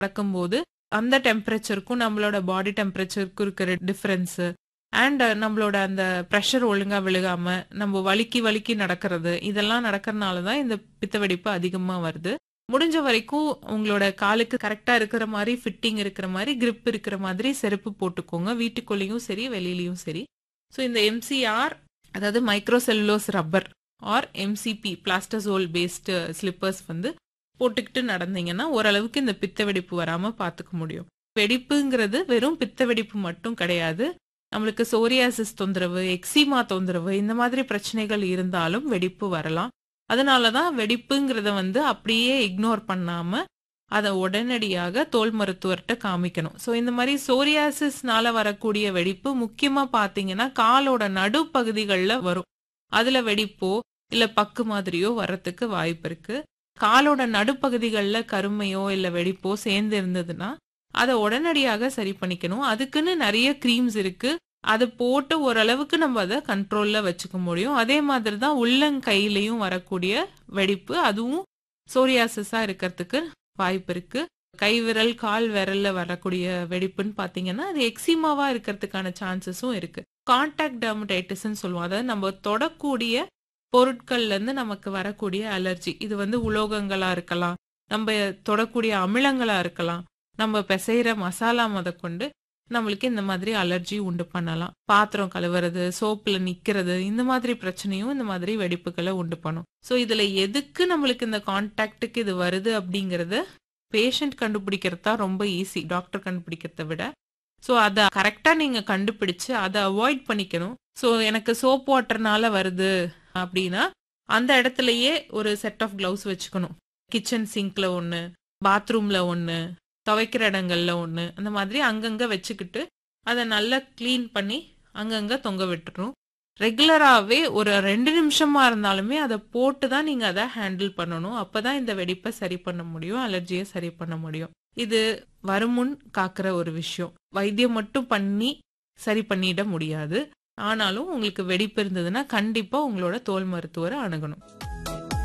நடக்கும்போது அந்த டெம்பரேச்சருக்கும் நம்மளோட பாடி டெம்பரேச்சருக்கும் இருக்கிற டிஃபரன்ஸ் அண்ட் நம்மளோட அந்த ப்ரெஷர் ஒழுங்கா விழுகாம நம்ம வலிக்கி வலிக்கி நடக்கிறது இதெல்லாம் நடக்கறனால தான் இந்த பித்த வெடிப்பு அதிகமா வருது முடிஞ்ச வரைக்கும் உங்களோட காலுக்கு கரெக்டா இருக்கிற மாதிரி ஃபிட்டிங் இருக்கிற மாதிரி grip இருக்கிற மாதிரி செருப்பு போட்டுக்கோங்க வீட்டுக்குள்ளேயும் சரி வெளியிலயும் சரி ஸோ இந்த எம்சிஆர் அதாவது microcellulose rubber or MCP plastisol based slippers வந்து போட்டுக்கிட்டு நடந்தீங்கன்னா ஓரளவுக்கு இந்த பித்த வெடிப்பு வராம பார்த்துக்க முடியும் வெடிப்புங்கிறது வெறும் பித்த வெடிப்பு மட்டும் கிடையாது நம்மளுக்கு சோரியாசிஸ் தொந்தரவு எக்ஸிமா தொந்தரவு இந்த மாதிரி பிரச்சனைகள் இருந்தாலும் வெடிப்பு வரலாம் அதனால தான் வெடிப்புங்கிறத வந்து அப்படியே இக்னோர் பண்ணாம அதை உடனடியாக தோல் மருத்துவர்கிட்ட காமிக்கணும் ஸோ இந்த மாதிரி சோரியாசிஸ்னால வரக்கூடிய வெடிப்பு முக்கியமா பார்த்தீங்கன்னா காலோட நடுப்பகுதிகளில் வரும் அதுல வெடிப்போ இல்ல பக்கு மாதிரியோ வர்றதுக்கு வாய்ப்பு இருக்கு காலோட நடுப்பகுதிகளில் கருமையோ இல்ல வெடிப்போ சேர்ந்து இருந்ததுன்னா அதை உடனடியாக சரி பண்ணிக்கணும் அதுக்குன்னு நிறைய க்ரீம்ஸ் இருக்கு அதை போட்டு ஓரளவுக்கு நம்ம அதை கண்ட்ரோல்ல வச்சுக்க முடியும் அதே மாதிரி தான் உள்ளங்கையிலையும் வரக்கூடிய வெடிப்பு அதுவும் சோரியாசிஸா இருக்கிறதுக்கு வாய்ப்பு இருக்கு கை விரல் கால் விரல்ல வரக்கூடிய வெடிப்புன்னு பாத்தீங்கன்னா அது எக்ஸிமாவா இருக்கிறதுக்கான சான்சஸும் இருக்கு கான்டாக்ட் டெர்மடைட்டிஸ்ன்னு சொல்லுவோம் அதாவது நம்ம தொடக்கூடிய பொருட்கள்ல இருந்து நமக்கு வரக்கூடிய அலர்ஜி இது வந்து உலோகங்களா இருக்கலாம் நம்ம தொடக்கூடிய அமிலங்களா இருக்கலாம் நம்ம பிசைகிற மசாலா முதற்கொண்டு நம்மளுக்கு இந்த மாதிரி அலர்ஜி உண்டு பண்ணலாம் பாத்திரம் கழுவுறது சோப்புல நிக்கிறது இந்த மாதிரி பிரச்சனையும் இந்த மாதிரி வெடிப்புகளை உண்டு பண்ணும் ஸோ இதுல எதுக்கு நம்மளுக்கு இந்த கான்டாக்டுக்கு இது வருது அப்படிங்கறத பேஷண்ட் கண்டுபிடிக்கிறது தான் ரொம்ப ஈஸி டாக்டர் கண்டுபிடிக்கிறத விட ஸோ அதை கரெக்டாக நீங்கள் கண்டுபிடிச்சு அதை அவாய்ட் பண்ணிக்கணும் ஸோ எனக்கு சோப் வாட்டர்னால வருது அப்படின்னா அந்த இடத்துலயே ஒரு செட் ஆஃப் க்ளவுஸ் வச்சுக்கணும் கிச்சன் சிங்க்ல ஒன்று பாத்ரூம்ல ஒன்று துவைக்கிற இடங்கள்ல ஒன்று அந்த மாதிரி அங்கங்க வச்சுக்கிட்டு அதை நல்லா க்ளீன் பண்ணி அங்கங்க தொங்க விட்டுரும் ரெகுலராகவே ஒரு ரெண்டு நிமிஷமா இருந்தாலுமே அதை போட்டு தான் நீங்க அதை ஹேண்டில் பண்ணணும் அப்பதான் இந்த வெடிப்பை சரி பண்ண முடியும் அலர்ஜியை சரி பண்ண முடியும் இது வருமுன் காக்கிற ஒரு விஷயம் வைத்தியம் மட்டும் பண்ணி சரி பண்ணிட முடியாது ஆனாலும் உங்களுக்கு வெடிப்பு இருந்ததுன்னா கண்டிப்பா உங்களோட தோல் மருத்துவரை அணுகணும்